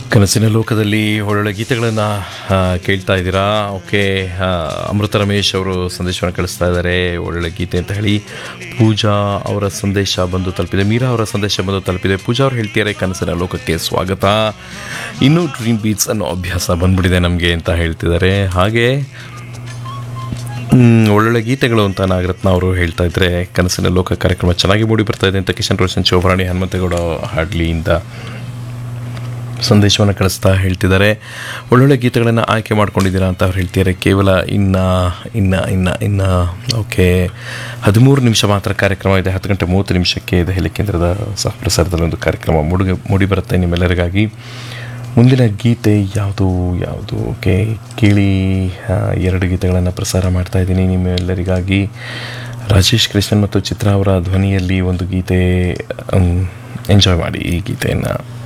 ಕನಸಿನ ಲೋಕದಲ್ಲಿ ಒಳ್ಳೊಳ್ಳೆ ಗೀತೆಗಳನ್ನು ಕೇಳ್ತಾ ಇದ್ದೀರಾ ಓಕೆ ಆ, ಅಮೃತ ರಮೇಶ್ ಅವರು ಸಂದೇಶವನ್ನು ಕಳಿಸ್ತಾ ಇದ್ದಾರೆ ಒಳ್ಳೊಳ್ಳೆ ಗೀತೆ ಅಂತ ಹೇಳಿ ಪೂಜಾ ಅವರ ಸಂದೇಶ ಬಂದು ತಲುಪಿದೆ ಮೀರಾ ಅವರ ಸಂದೇಶ ಬಂದು ತಲುಪಿದೆ ಪೂಜಾ ಅವ್ರು ಹೇಳ್ತಿದ್ದಾರೆ ಕನಸಿನ ಲೋಕಕ್ಕೆ ಸ್ವಾಗತ ಇನ್ನೂ ಡ್ರೀಮ್ ಬೀಟ್ಸ್ ಅನ್ನೋ ಅಭ್ಯಾಸ ಬಂದ್ಬಿಟ್ಟಿದೆ ನಮಗೆ ಅಂತ ಹೇಳ್ತಿದ್ದಾರೆ ಹಾಗೆ ಹ್ಮ್, ಒಳ್ಳೊಳ್ಳೆ ಗೀತೆಗಳು ಅಂತ ನಾಗರತ್ನ ಅವರು ಹೇಳ್ತಾ ಇದ್ರೆ ಕನಸಿನ ಲೋಕ ಕಾರ್ಯಕ್ರಮ ಚೆನ್ನಾಗಿ ಮೂಡಿ ಬರ್ತಾ ಇದೆ ಅಂತ ಕಿಶನ್ ರೋಷನ್ ಶೋಭರಾಣಿ ಹನುಮಂತೇಗೌಡ ಹಾಡ್ಲಿಯಿಂದ ಸಂದೇಶವನ್ನು ಕಳಿಸ್ತಾ ಹೇಳ್ತಿದ್ದಾರೆ ಒಳ್ಳೊಳ್ಳೆ ಗೀತೆಗಳನ್ನು ಆಯ್ಕೆ ಮಾಡ್ಕೊಂಡಿದ್ದೀರಾ ಅಂತ ಅವ್ರು ಹೇಳ್ತಿದ್ದಾರೆ ಕೇವಲ ಇನ್ನು ಇನ್ನು ಇನ್ನು ಇನ್ನು ಓಕೆ ಹದಿಮೂರು ನಿಮಿಷ ಮಾತ್ರ ಕಾರ್ಯಕ್ರಮ ಇದೆ ಹತ್ತು ಗಂಟೆ ಮೂವತ್ತು ನಿಮಿಷಕ್ಕೆ ದೆಹಲಿ ಕೇಂದ್ರದ ಸಹ ಪ್ರಸಾರದಲ್ಲಿ ಒಂದು ಕಾರ್ಯಕ್ರಮ ಮೂಡಿ ಮೂಡಿ ಬರುತ್ತೆ ನಿಮ್ಮೆಲ್ಲರಿಗಾಗಿ ಮುಂದಿನ ಗೀತೆ ಯಾವುದು ಯಾವುದು ಓಕೆ ಕೇಳಿ ಆ, ಎರಡು ಗೀತೆಗಳನ್ನು ಪ್ರಸಾರ ಮಾಡ್ತಾ ಇದ್ದೀನಿ ನಿಮ್ಮೆಲ್ಲರಿಗಾಗಿ ರಾಜೇಶ್ ಕೃಷ್ಣನ್ ಮತ್ತು ಚಿತ್ರಾ ಅವರ ಧ್ವನಿಯಲ್ಲಿ ಒಂದು ಗೀತೆ ಎಂಜಾಯ್ ಮಾಡಿ ಈ ಗೀತೆಯನ್ನು